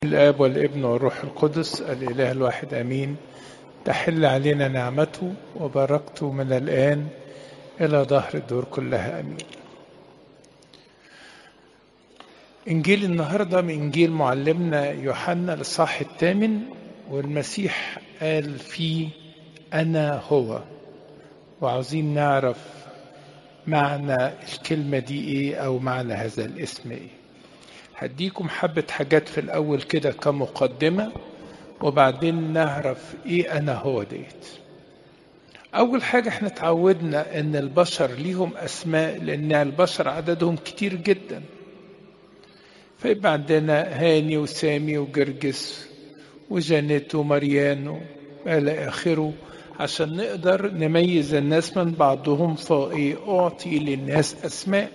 الآب والابن والروح القدس الإله الواحد آمين تحل علينا نعمته وبركته من الآن إلى ظهر الدور كلها آمين إنجيل النهاردة من إنجيل معلمنا يوحنا الإصحاح الثامن والمسيح قال فيه أنا هو وعاوزين نعرف معنى الكلمة دي إيه أو معنى هذا الاسم إيه هديكم حبة حاجات في الأول كده كمقدمة وبعدين نعرف إيه أنا هو ديت أول حاجة احنا اتعودنا إن البشر ليهم أسماء لأن البشر عددهم كتير جدا فيبقى عندنا هاني وسامي وجرجس وجانيت ومريان إلى آخره عشان نقدر نميز الناس من بعضهم فإيه أعطي للناس أسماء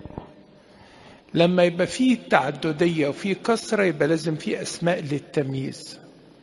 لما يبقى فيه تعددية وفيه كثرة يبقى لازم فيه أسماء للتمييز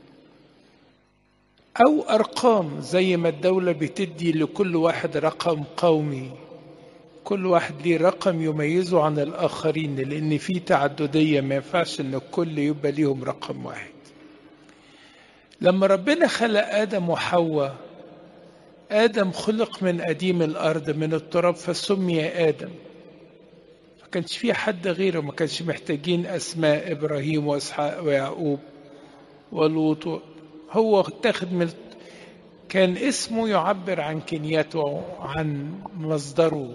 أو أرقام زي ما الدولة بتدي لكل واحد رقم قومي كل واحد ليه رقم يميزه عن الآخرين لأن في تعددية ما ينفعش إن الكل يبقى ليهم رقم واحد لما ربنا خلق آدم وحواء آدم خلق من قديم الأرض من التراب فسمي آدم ما كانش في حد غيره ما كانش محتاجين أسماء إبراهيم وإسحاق ويعقوب ولوط هو اتاخد من كان اسمه يعبر عن كنيته عن مصدره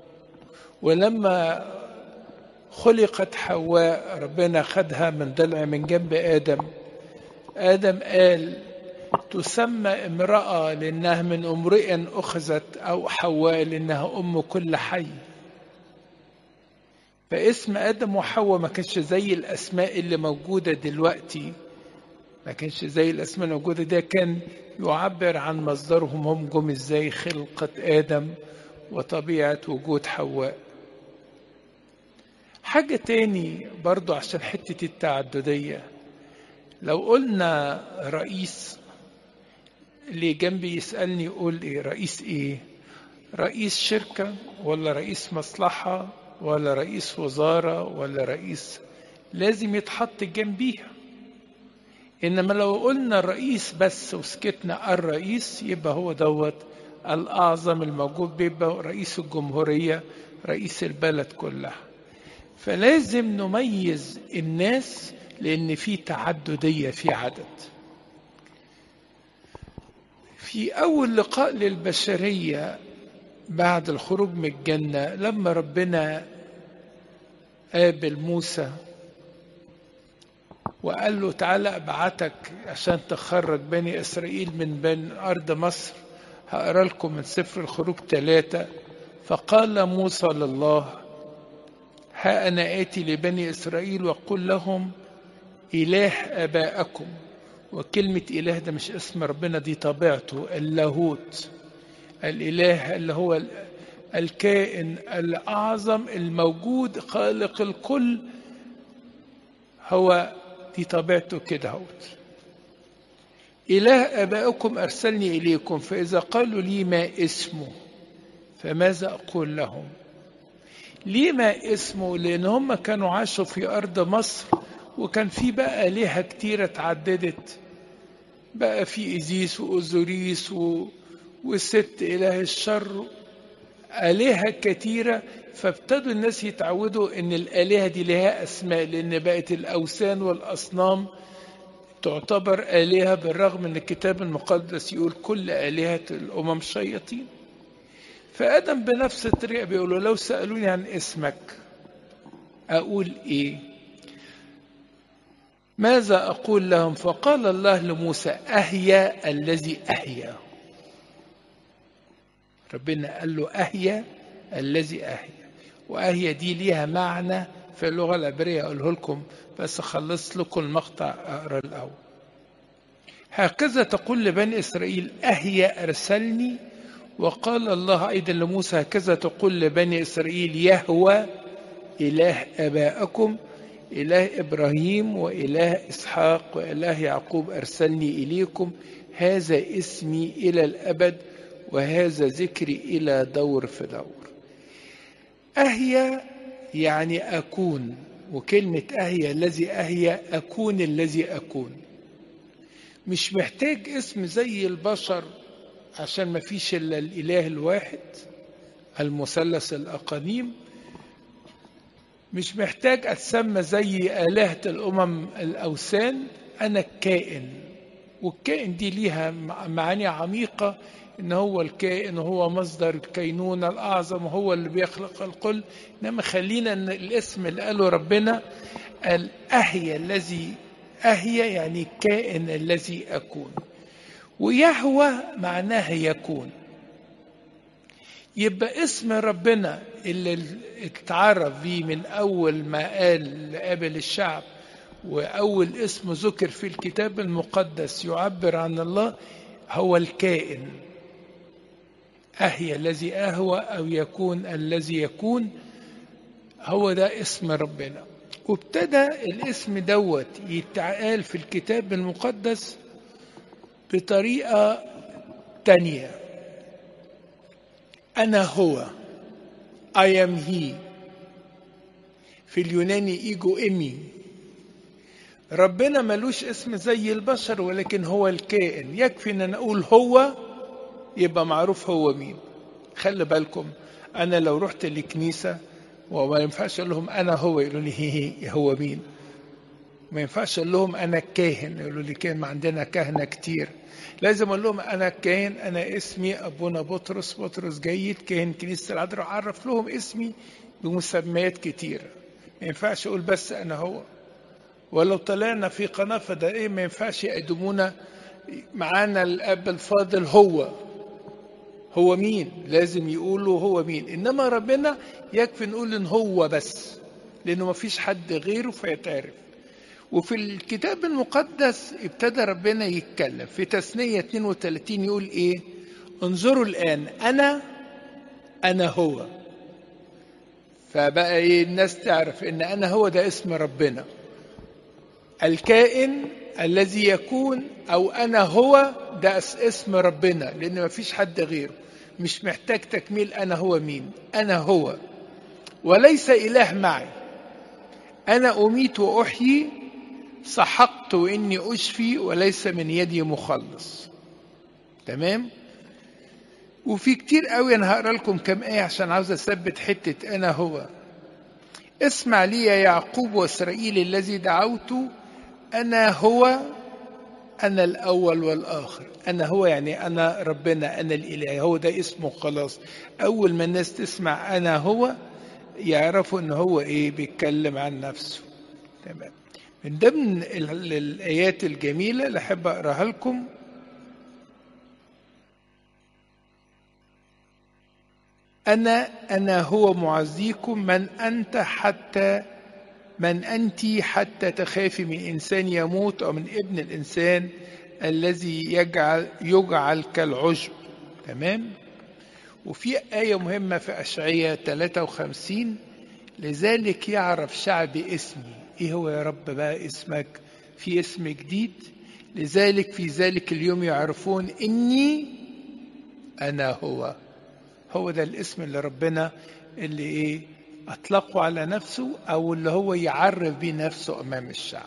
ولما خلقت حواء ربنا خدها من ضلع من جنب آدم آدم قال تسمى امرأة لأنها من امرئ أخذت أو حواء لأنها أم كل حي فاسم آدم وحواء ما كانش زي الأسماء اللي موجودة دلوقتي ما كانش زي الأسماء الموجودة ده كان يعبر عن مصدرهم هم جم ازاي خلقة آدم وطبيعة وجود حواء حاجة تاني برضو عشان حتة التعددية لو قلنا رئيس اللي جنبي يسألني يقول ايه رئيس ايه رئيس شركة ولا رئيس مصلحة ولا رئيس وزارة ولا رئيس لازم يتحط جنبيها إنما لو قلنا الرئيس بس وسكتنا الرئيس يبقى هو دوت الأعظم الموجود بيبقى رئيس الجمهورية رئيس البلد كلها فلازم نميز الناس لأن في تعددية في عدد في أول لقاء للبشرية بعد الخروج من الجنة لما ربنا قابل موسى وقال له تعالى ابعتك عشان تخرج بني اسرائيل من بين ارض مصر هقرا لكم من سفر الخروج ثلاثة فقال موسى لله ها انا اتي لبني اسرائيل واقول لهم اله ابائكم وكلمة اله ده مش اسم ربنا دي طبيعته اللاهوت الاله اللي هو الكائن الاعظم الموجود خالق الكل هو دي طبيعته كده هوت إله آبائكم أرسلني إليكم فإذا قالوا لي ما اسمه فماذا أقول لهم ليه ما اسمه لأن هم كانوا عاشوا في أرض مصر وكان في بقى آلهة كتيرة اتعددت بقى في إزيس وأوزوريس و... والست إله الشر آلهة كتيرة فابتدوا الناس يتعودوا ان الآلهة دي لها أسماء لأن بقت الأوثان والأصنام تعتبر آلهة بالرغم ان الكتاب المقدس يقول كل آلهة الأمم شياطين فآدم بنفس الطريقة بيقولوا لو سألوني عن اسمك أقول إيه ماذا أقول لهم فقال الله لموسى أهيا الذي أهيا ربنا قال له أهيا الذي أهيا وأهيا دي ليها معنى في اللغة العبرية أقوله لكم بس أخلص لكم المقطع أقرأ الأول هكذا تقول لبني إسرائيل أهيا أرسلني وقال الله أيضا لموسى هكذا تقول لبني إسرائيل يهوى إله آبائكم إله إبراهيم وإله إسحاق وإله يعقوب أرسلني إليكم هذا اسمي إلى الأبد وهذا ذكري إلى دور في دور أهيا يعني أكون وكلمة أهي الذي أهي أكون الذي أكون مش محتاج اسم زي البشر عشان ما فيش إلا الإله الواحد المثلث الأقانيم مش محتاج أتسمى زي آلهة الأمم الأوثان أنا الكائن والكائن دي ليها معاني عميقة إن هو الكائن وهو مصدر الكينونة الأعظم وهو اللي بيخلق الكل إنما خلينا إن الاسم اللي قاله ربنا الأهي الذي أهي يعني الكائن الذي أكون ويهوى معناه يكون يبقى اسم ربنا اللي اتعرف بيه من أول ما قال لقابل الشعب وأول اسم ذكر في الكتاب المقدس يعبر عن الله هو الكائن أهي الذي أهوى أو يكون الذي يكون هو ده اسم ربنا وابتدى الاسم دوت يتقال في الكتاب المقدس بطريقة تانية أنا هو I am he في اليوناني إيجو إمي ربنا ملوش اسم زي البشر ولكن هو الكائن يكفي ان انا اقول هو يبقى معروف هو مين خلي بالكم انا لو رحت لكنيسه وما ينفعش اقول لهم انا هو يقولوا لي هي هي هو مين ما ينفعش اقول لهم انا الكاهن يقولوا لي كان ما عندنا كهنه كتير لازم اقول لهم انا الكاهن انا اسمي ابونا بطرس بطرس جيد كاهن كنيسه العذراء اعرف لهم اسمي بمسميات كتيره ما ينفعش اقول بس انا هو ولو طلعنا في قناه فضائيه ما ينفعش يقدمونا معانا الاب الفاضل هو هو مين لازم يقولوا هو مين انما ربنا يكفي نقول ان هو بس لانه ما فيش حد غيره فيتعرف وفي الكتاب المقدس ابتدى ربنا يتكلم في تثنية 32 يقول ايه انظروا الآن أنا أنا هو فبقى إيه الناس تعرف إن أنا هو ده اسم ربنا الكائن الذي يكون أو أنا هو ده اسم ربنا لأن ما فيش حد غيره مش محتاج تكميل أنا هو مين أنا هو وليس إله معي أنا أميت وأحيي سحقت وإني أشفي وليس من يدي مخلص تمام وفي كتير قوي أنا هقرأ لكم كم آية عشان عاوز أثبت حتة أنا هو اسمع لي يا يعقوب وإسرائيل الذي دعوت أنا هو أنا الأول والآخر أنا هو يعني أنا ربنا أنا الإله هو ده اسمه خلاص أول ما الناس تسمع أنا هو يعرفوا إن هو إيه بيتكلم عن نفسه تمام من ضمن الآيات الجميلة اللي أحب أقراها لكم أنا أنا هو معزيكم من أنت حتى من أنت حتى تخافي من إنسان يموت أو من ابن الإنسان الذي يجعل يجعل كالعشب تمام وفي آية مهمة في أشعية 53 لذلك يعرف شعبي اسمي إيه هو يا رب بقى اسمك في اسم جديد لذلك في ذلك اليوم يعرفون إني أنا هو هو ده الاسم اللي ربنا اللي إيه أطلقه على نفسه أو اللي هو يعرف بيه نفسه أمام الشعب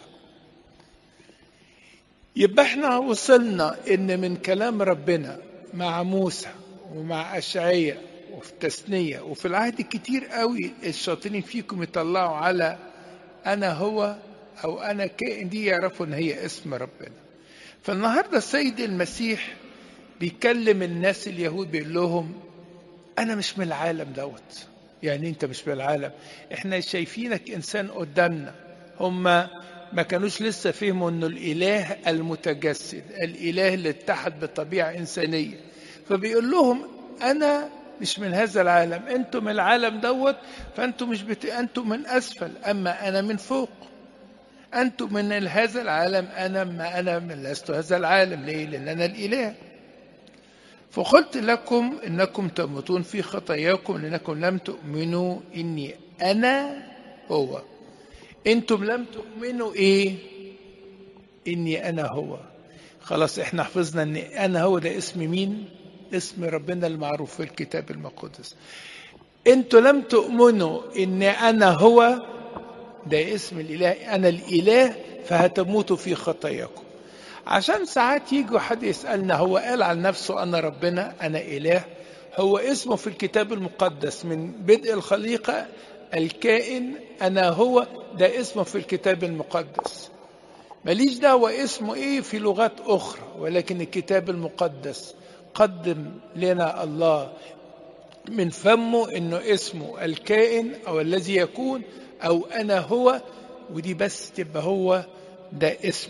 يبقى احنا وصلنا ان من كلام ربنا مع موسى ومع اشعياء وفي تثنية وفي العهد كتير قوي الشاطرين فيكم يطلعوا على انا هو او انا كائن دي يعرفوا ان هي اسم ربنا فالنهارده السيد المسيح بيكلم الناس اليهود بيقول لهم انا مش من العالم دوت يعني انت مش من العالم احنا شايفينك انسان قدامنا هم ما كانوش لسه فهموا انه الاله المتجسد الاله اللي اتحد بطبيعه انسانيه فبيقول لهم انا مش من هذا العالم انتم من العالم دوت فانتم مش بت... انتم من اسفل اما انا من فوق انتم من هذا العالم انا ما انا من لست هذا العالم ليه لان انا الاله فقلت لكم انكم تموتون في خطاياكم لانكم لم تؤمنوا اني انا هو انتم لم تؤمنوا ايه اني انا هو خلاص احنا حفظنا ان انا هو ده اسم مين اسم ربنا المعروف في الكتاب المقدس انتوا لم تؤمنوا ان انا هو ده اسم الإله أنا الإله فهتموتوا في خطاياكم عشان ساعات يجوا حد يسألنا هو قال عن نفسه أنا ربنا أنا إله هو اسمه في الكتاب المقدس من بدء الخليقة الكائن أنا هو ده اسمه في الكتاب المقدس ماليش دعوة اسمه ايه في لغات اخرى ولكن الكتاب المقدس قدم لنا الله من فمه انه اسمه الكائن او الذي يكون او انا هو ودي بس تبقى هو ده اسمه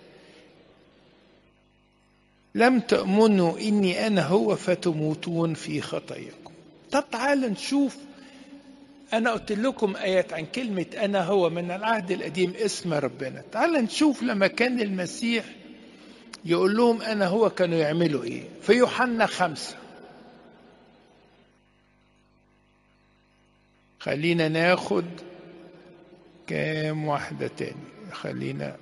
لم تؤمنوا اني انا هو فتموتون في خطاياكم طب تعال نشوف أنا قلت لكم آيات عن كلمة أنا هو من العهد القديم اسم ربنا تعال نشوف لما كان المسيح يقول لهم أنا هو كانوا يعملوا إيه في يوحنا خمسة خلينا ناخد كام واحدة تاني خلينا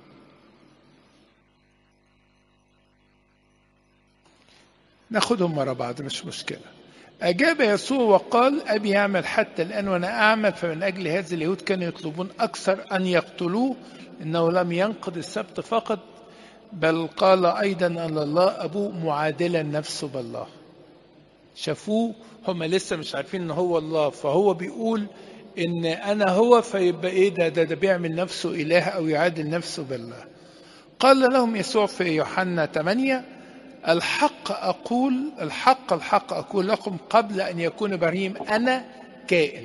ناخدهم ورا بعض مش مشكله أجاب يسوع وقال أبي يعمل حتى الآن وأنا أعمل فمن أجل هذا اليهود كانوا يطلبون أكثر أن يقتلوه إنه لم ينقض السبت فقط بل قال أيضا أن الله أبوه معادلا نفسه بالله شافوه هم لسه مش عارفين إن هو الله فهو بيقول إن أنا هو فيبقى إيه ده ده, ده بيعمل نفسه إله أو يعادل نفسه بالله قال لهم يسوع في يوحنا 8 الحق أقول الحق الحق أقول لكم قبل أن يكون إبراهيم أنا كائن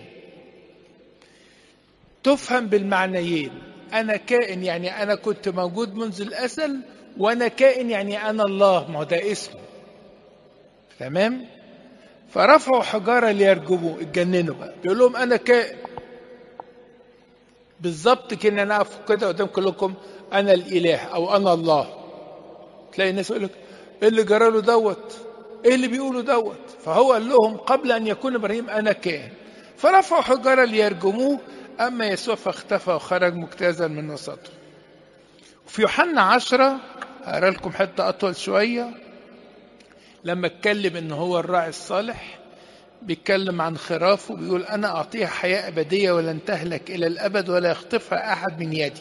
تفهم بالمعنيين أنا كائن يعني أنا كنت موجود منذ الأزل وأنا كائن يعني أنا الله ما هو ده اسمه تمام فرفعوا حجارة ليرجموه اتجننوا بقى بيقول لهم أنا كائن بالظبط كده أنا أقف كده قدام كلكم أنا الإله أو أنا الله تلاقي الناس يقول لك ايه اللي جرى له دوت ايه اللي بيقولوا دوت فهو قال لهم قبل ان يكون ابراهيم انا كائن فرفعوا حجاره ليرجموه اما يسوع فاختفى وخرج مجتازا من وسطهم وفي يوحنا عشرة هقرا لكم حته اطول شويه لما اتكلم ان هو الراعي الصالح بيتكلم عن خرافه بيقول انا اعطيها حياه ابديه ولن تهلك الى الابد ولا يخطفها احد من يدي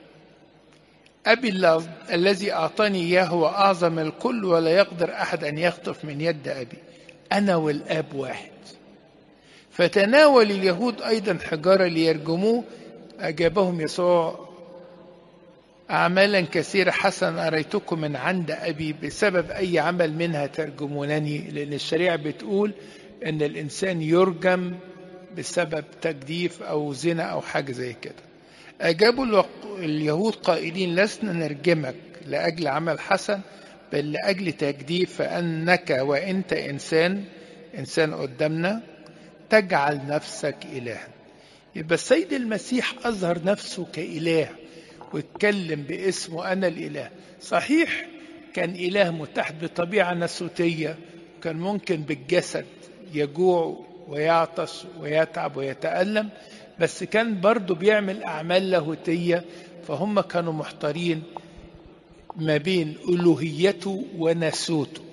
أبي الذي أعطاني إياه هو أعظم الكل ولا يقدر أحد أن يخطف من يد أبي أنا والآب واحد فتناول اليهود أيضا حجارة ليرجموه أجابهم يسوع أعمالا كثيرة حسنا أريتكم من عند أبي بسبب أي عمل منها ترجمونني لأن الشريعة بتقول أن الإنسان يرجم بسبب تجديف أو زنا أو حاجة زي كده أجابوا اليهود قائلين لسنا نرجمك لأجل عمل حسن بل لأجل تجديف فأنك وأنت إنسان إنسان قدامنا تجعل نفسك إلها يبقى السيد المسيح أظهر نفسه كإله واتكلم باسمه أنا الإله صحيح كان إله متحد بطبيعة نسوتية كان ممكن بالجسد يجوع ويعطش ويتعب ويتألم بس كان برضه بيعمل أعمال لاهوتية فهم كانوا محتارين ما بين ألوهيته وناسوته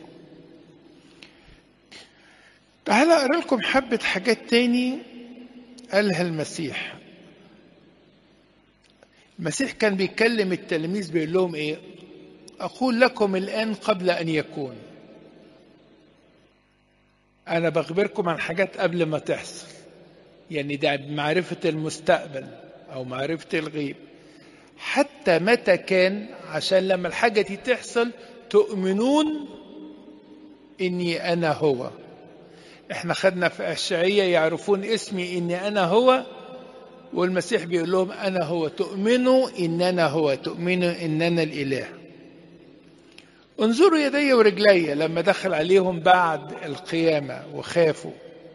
تعالى أقرأ لكم حبة حاجات تاني قالها المسيح المسيح كان بيكلم التلاميذ بيقول لهم ايه اقول لكم الان قبل ان يكون انا بخبركم عن حاجات قبل ما تحصل يعني ده معرفة المستقبل او معرفة الغيب حتى متى كان عشان لما الحاجة دي تحصل تؤمنون اني انا هو احنا خدنا في اشعية يعرفون اسمي اني انا هو والمسيح بيقول لهم انا هو تؤمنوا ان انا هو تؤمنوا ان انا الاله انظروا يدي ورجلي لما دخل عليهم بعد القيامه وخافوا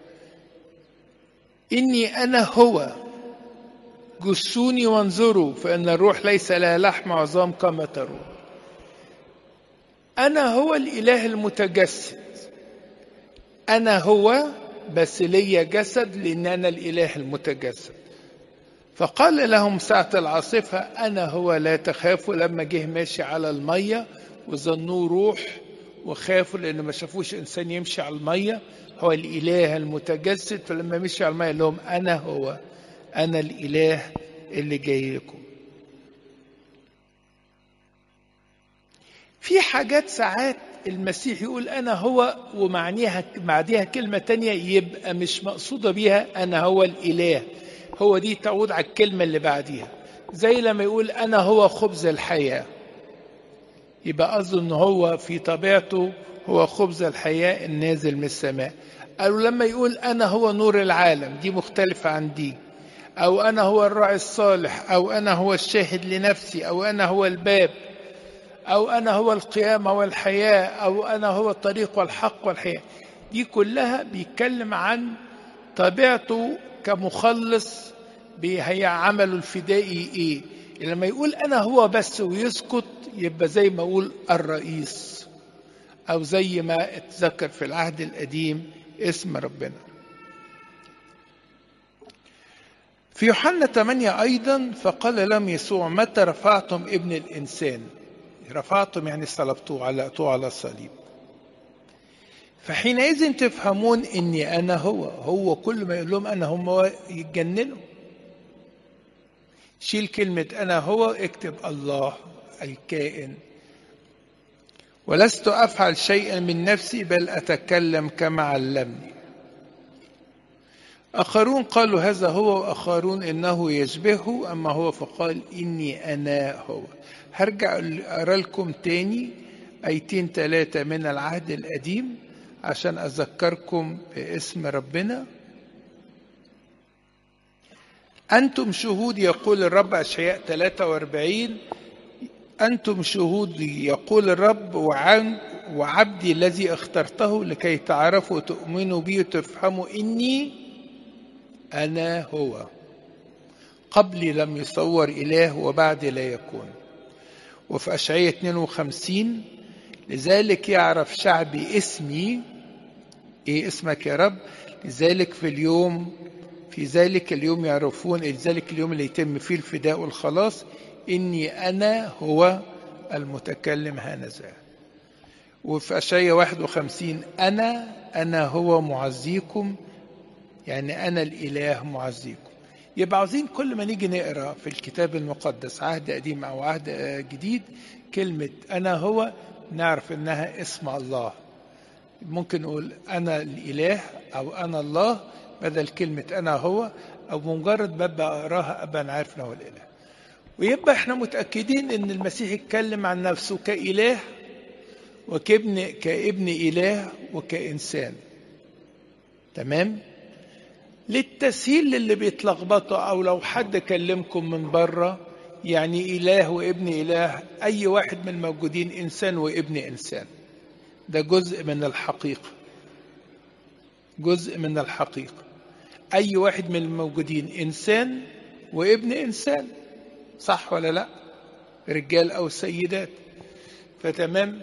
اني انا هو جسوني وانظروا فان الروح ليس لها لحم عظام كما ترون انا هو الاله المتجسد انا هو بس ليا جسد لان انا الاله المتجسد فقال لهم ساعة العاصفة أنا هو لا تخافوا لما جه ماشي على المية وظنوه روح وخافوا لأن ما شافوش إنسان يمشي على المية هو الإله المتجسد فلما مشي على المية لهم أنا هو أنا الإله اللي جاي لكم في حاجات ساعات المسيح يقول أنا هو ومعنيها بعديها كلمة تانية يبقى مش مقصودة بيها أنا هو الإله هو دي تعود على الكلمة اللي بعديها زي لما يقول أنا هو خبز الحياة يبقى قصده ان هو في طبيعته هو خبز الحياة النازل من السماء أو لما يقول أنا هو نور العالم دي مختلفة عن دي أو أنا هو الراعي الصالح أو أنا هو الشاهد لنفسي أو أنا هو الباب أو أنا هو القيامة والحياة أو أنا هو الطريق والحق والحياة دي كلها بيتكلم عن طبيعته كمخلص هي عمله الفدائي إيه لما يقول أنا هو بس ويسكت يبقى زي ما أقول الرئيس أو زي ما اتذكر في العهد القديم اسم ربنا في يوحنا 8 أيضا فقال لهم يسوع متى رفعتم ابن الإنسان رفعتم يعني صلبتوه علقتوه على الصليب فحينئذ تفهمون اني انا هو هو كل ما يقول لهم انا هم يتجننوا شيل كلمة أنا هو اكتب الله الكائن ولست أفعل شيئا من نفسي بل أتكلم كما علمني آخرون قالوا هذا هو وآخرون إنه يشبهه أما هو فقال إني أنا هو هرجع أقرأ لكم تاني أيتين ثلاثة من العهد القديم عشان أذكركم باسم ربنا أنتم شهود يقول الرب أشعياء 43 أنتم شهود يقول الرب وعن وعبدي الذي اخترته لكي تعرفوا وتؤمنوا بي وتفهموا إني أنا هو قبلي لم يصور إله وبعدي لا يكون وفي أشعية 52 لذلك يعرف شعبي اسمي إيه اسمك يا رب لذلك في اليوم في ذلك اليوم يعرفون ذلك اليوم اللي يتم فيه الفداء والخلاص إني أنا هو المتكلم هانذا وفي أشعية 51 أنا أنا هو معزيكم يعني أنا الإله معزيكم يبقى عاوزين كل ما نيجي نقرا في الكتاب المقدس عهد قديم أو عهد جديد كلمة أنا هو نعرف إنها اسم الله ممكن نقول أنا الإله أو أنا الله بدل كلمة أنا هو أو بمجرد ببقى أقراها أبقى أنا عارف إنه هو الإله ويبقى احنا متأكدين إن المسيح يتكلم عن نفسه كإله وكابن كابن إله وكإنسان تمام للتسهيل للي بيتلخبطوا أو لو حد كلمكم من بره يعني إله وابن إله أي واحد من الموجودين إنسان وابن إنسان ده جزء من الحقيقة جزء من الحقيقة أي واحد من الموجودين إنسان وابن إنسان صح ولا لا رجال أو سيدات فتمام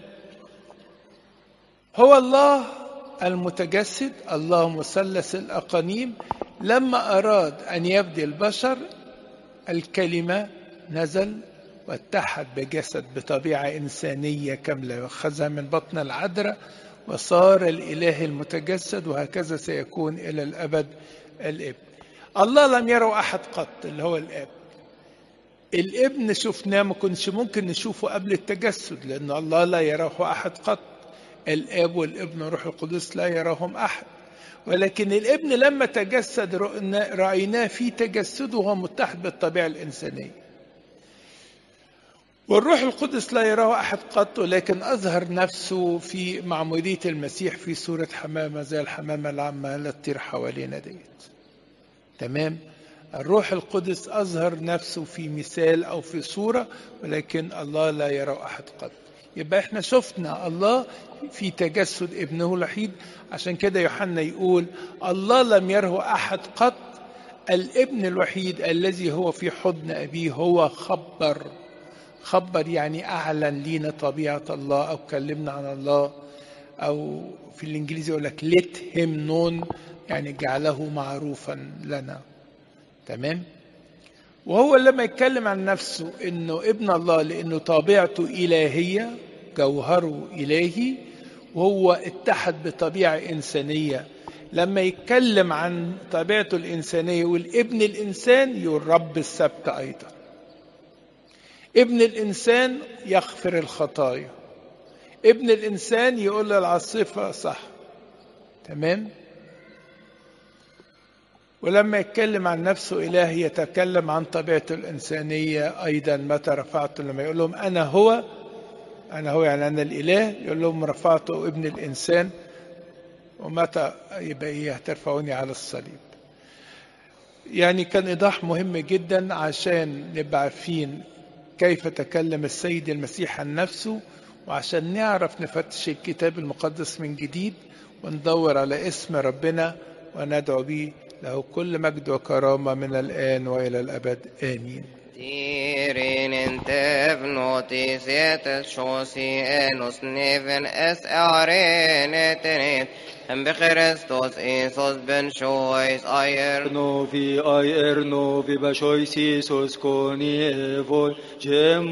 هو الله المتجسد الله مثلث الأقانيم لما أراد أن يبدي البشر الكلمة نزل واتحد بجسد بطبيعة إنسانية كاملة وأخذها من بطن العذراء وصار الإله المتجسد وهكذا سيكون إلى الأبد الابن الله لم يروا أحد قط اللي هو الآب الابن شفناه ما كنش ممكن نشوفه قبل التجسد لأن الله لا يراه أحد قط الآب والابن والروح القدس لا يراهم أحد ولكن الابن لما تجسد رأيناه في تجسده وهو متحد بالطبيعة الإنسانية والروح القدس لا يراه أحد قط ولكن أظهر نفسه في معمودية المسيح في صورة حمامة زي الحمامة العامة اللي تطير حوالينا ديت تمام الروح القدس أظهر نفسه في مثال أو في صورة ولكن الله لا يراه أحد قط يبقى احنا شفنا الله في تجسد ابنه الوحيد عشان كده يوحنا يقول الله لم يره أحد قط الابن الوحيد الذي هو في حضن أبيه هو خبر خبر يعني أعلن لينا طبيعة الله أو كلمنا عن الله أو في الإنجليزي يقول لك let him known يعني جعله معروفا لنا تمام وهو لما يتكلم عن نفسه انه ابن الله لانه طبيعته الهيه جوهره الهي وهو اتحد بطبيعه انسانيه لما يتكلم عن طبيعته الإنسانية يقول ابن الإنسان يقول رب السبت أيضا ابن الإنسان يغفر الخطايا ابن الإنسان يقول للعاصفة صح تمام ولما يتكلم عن نفسه إله يتكلم عن طبيعته الإنسانية أيضا متى رفعته لما يقول لهم أنا هو أنا هو يعني أنا الإله يقول لهم رفعته ابن الإنسان ومتى يبقى إيه هترفعوني على الصليب يعني كان إيضاح مهم جدا عشان نبقى عارفين كيف تكلم السيد المسيح عن نفسه وعشان نعرف نفتش الكتاب المقدس من جديد وندور على اسم ربنا وندعو به له كل مجد وكرامة من الآن وإلى الأبد آمين Tirin inte vnotis etes shosi enos neven es arenetenet hem Christos Isos ben shois ayer Novi ai er novi bashois Iisus coni evoi gem